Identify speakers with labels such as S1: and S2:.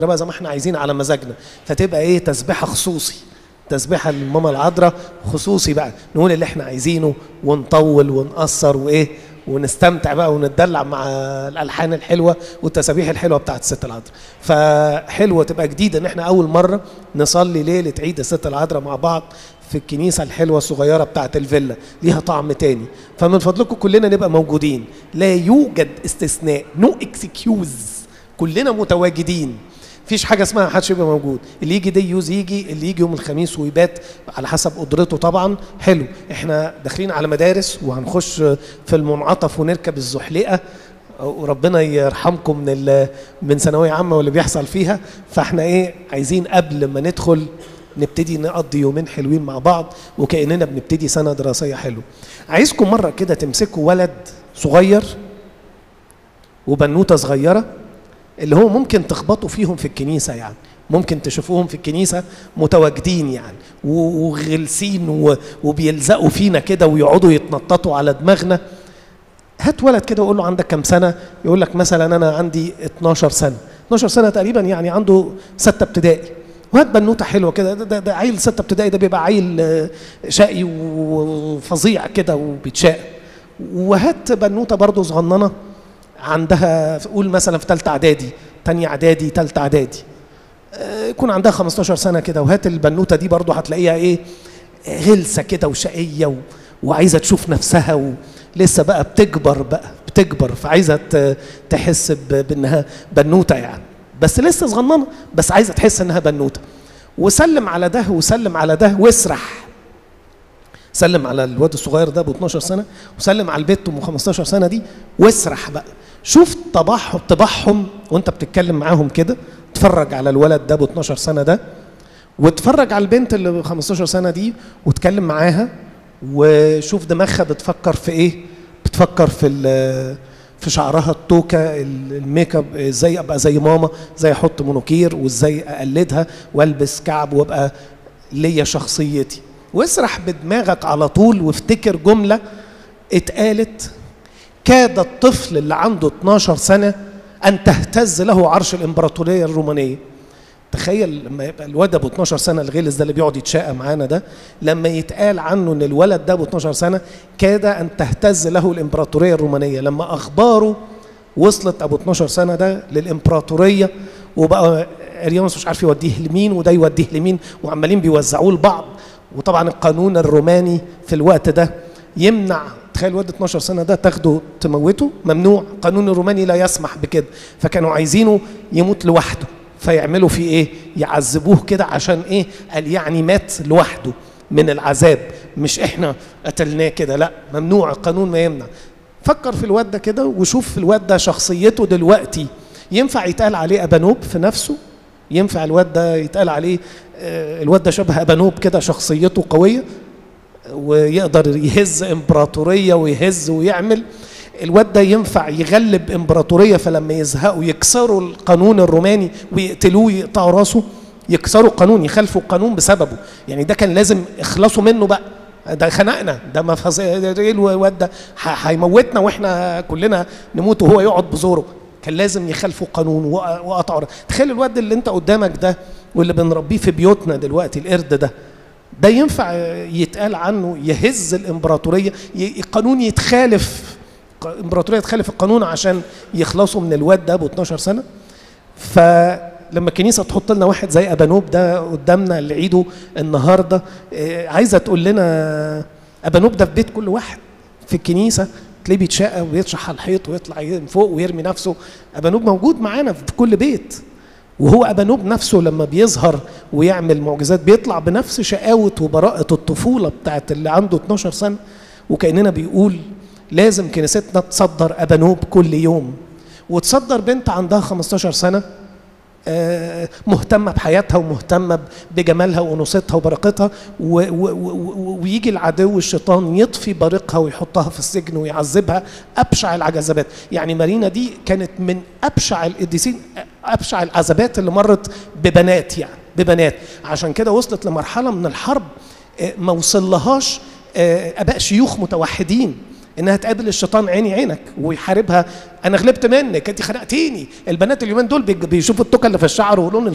S1: بقى زي ما احنا عايزين على مزاجنا فتبقى ايه تسبيحه خصوصي تسبيحه للماما العذراء خصوصي بقى نقول اللي احنا عايزينه ونطول ونقصر وايه ونستمتع بقى ونتدلع مع الالحان الحلوه والتسابيح الحلوه بتاعت الست العذراء فحلوه تبقى جديده ان احنا اول مره نصلي ليله عيد الست العذراء مع بعض في الكنيسة الحلوة الصغيرة بتاعت الفيلا ليها طعم تاني فمن فضلكم كلنا نبقى موجودين لا يوجد استثناء نو no اكسكيوز كلنا متواجدين مفيش حاجه اسمها محدش يبقى موجود اللي يجي دي يوز يجي اللي يجي يوم الخميس ويبات على حسب قدرته طبعا حلو احنا داخلين على مدارس وهنخش في المنعطف ونركب الزحلقه وربنا يرحمكم من من ثانويه عامه واللي بيحصل فيها فاحنا ايه عايزين قبل ما ندخل نبتدي نقضي يومين حلوين مع بعض وكاننا بنبتدي سنه دراسيه حلوه عايزكم مره كده تمسكوا ولد صغير وبنوته صغيره اللي هو ممكن تخبطوا فيهم في الكنيسة يعني ممكن تشوفوهم في الكنيسة متواجدين يعني وغلسين وبيلزقوا فينا كده ويقعدوا يتنططوا على دماغنا هات ولد كده وقول له عندك كام سنة يقول لك مثلا أنا عندي 12 سنة 12 سنة تقريبا يعني عنده ستة ابتدائي وهات بنوته حلوه كده ده, ده, ده عيل ستة ابتدائي ده بيبقى عيل شقي وفظيع كده وبيتشاق وهات بنوته برضه صغننه عندها قول مثلا في ثالثه اعدادي ثانيه اعدادي ثالثه اعدادي يكون عندها 15 سنه كده وهات البنوته دي برضه هتلاقيها ايه غلسه كده وشقيه و... وعايزه تشوف نفسها ولسه بقى بتكبر بقى بتكبر فعايزه تحس ب... بانها بنوته يعني بس لسه صغننه بس عايزه تحس انها بنوته وسلم على ده وسلم على ده واسرح سلم على الواد الصغير ده ب 12 سنه وسلم على البت ام 15 سنه دي واسرح بقى شوف طباعهم طباعهم وانت بتتكلم معاهم كده اتفرج على الولد ده ب 12 سنه ده واتفرج على البنت اللي ب 15 سنه دي واتكلم معاها وشوف دماغها بتفكر في ايه بتفكر في في شعرها التوكه الميك اب ازاي ابقى زي ماما ازاي احط مونوكير وازاي اقلدها والبس كعب وابقى ليا شخصيتي واسرح بدماغك على طول وافتكر جمله اتقالت كاد الطفل اللي عنده 12 سنه ان تهتز له عرش الامبراطوريه الرومانيه تخيل لما يبقى الواد ابو 12 سنه الغلس ده اللي بيقعد يتشاقى معانا ده لما يتقال عنه ان الولد ده ابو 12 سنه كاد ان تهتز له الامبراطوريه الرومانيه لما اخباره وصلت ابو 12 سنه ده للامبراطوريه وبقى اريانوس مش عارف يوديه لمين وده يوديه لمين وعمالين بيوزعوه لبعض وطبعا القانون الروماني في الوقت ده يمنع تخيل واد 12 سنه ده تاخده تموته ممنوع القانون الروماني لا يسمح بكده فكانوا عايزينه يموت لوحده فيعملوا فيه ايه يعذبوه كده عشان ايه قال يعني مات لوحده من العذاب مش احنا قتلناه كده لا ممنوع القانون ما يمنع فكر في الواد ده كده وشوف في الواد ده شخصيته دلوقتي ينفع يتقال عليه ابانوب في نفسه ينفع الواد ده يتقال عليه الواد ده شبه ابانوب كده شخصيته قويه ويقدر يهز امبراطوريه ويهز ويعمل الواد ده ينفع يغلب امبراطوريه فلما يزهقوا يكسروا القانون الروماني ويقتلوه يقطعوا راسه يكسروا القانون يخالفوا القانون بسببه يعني ده كان لازم يخلصوا منه بقى ده خنقنا ده ما ايه الواد ده هيموتنا واحنا كلنا نموت وهو يقعد بزوره كان لازم يخالفوا قانون وقطعوا تخيل الواد اللي انت قدامك ده واللي بنربيه في بيوتنا دلوقتي القرد ده ده ينفع يتقال عنه يهز الامبراطوريه القانون يتخالف الامبراطوريه تخالف القانون عشان يخلصوا من الواد ده ابو 12 سنه فلما الكنيسه تحط لنا واحد زي ابانوب ده قدامنا اللي عيده النهارده عايزه تقول لنا ابانوب ده في بيت كل واحد في الكنيسه تلاقيه بيتشقى ويطشح على الحيط ويطلع من فوق ويرمي نفسه ابانوب موجود معانا في كل بيت وهو ابانوب نفسه لما بيظهر ويعمل معجزات بيطلع بنفس شقاوه وبراءه الطفوله بتاعت اللي عنده 12 سنه وكاننا بيقول لازم كنيستنا تصدر ابانوب كل يوم وتصدر بنت عندها 15 سنه مهتمة بحياتها ومهتمة بجمالها وأنوثتها وبرقتها ويجي العدو الشيطان يطفي بريقها ويحطها في السجن ويعذبها أبشع العذابات يعني مارينا دي كانت من أبشع القديسين أبشع العذابات اللي مرت ببنات يعني ببنات عشان كده وصلت لمرحلة من الحرب ما وصلهاش آباء شيوخ متوحدين انها تقابل الشيطان عيني عينك ويحاربها انا غلبت منك انت خنقتيني البنات اليومين دول بيج- بيشوفوا التوكه اللي في الشعر ولون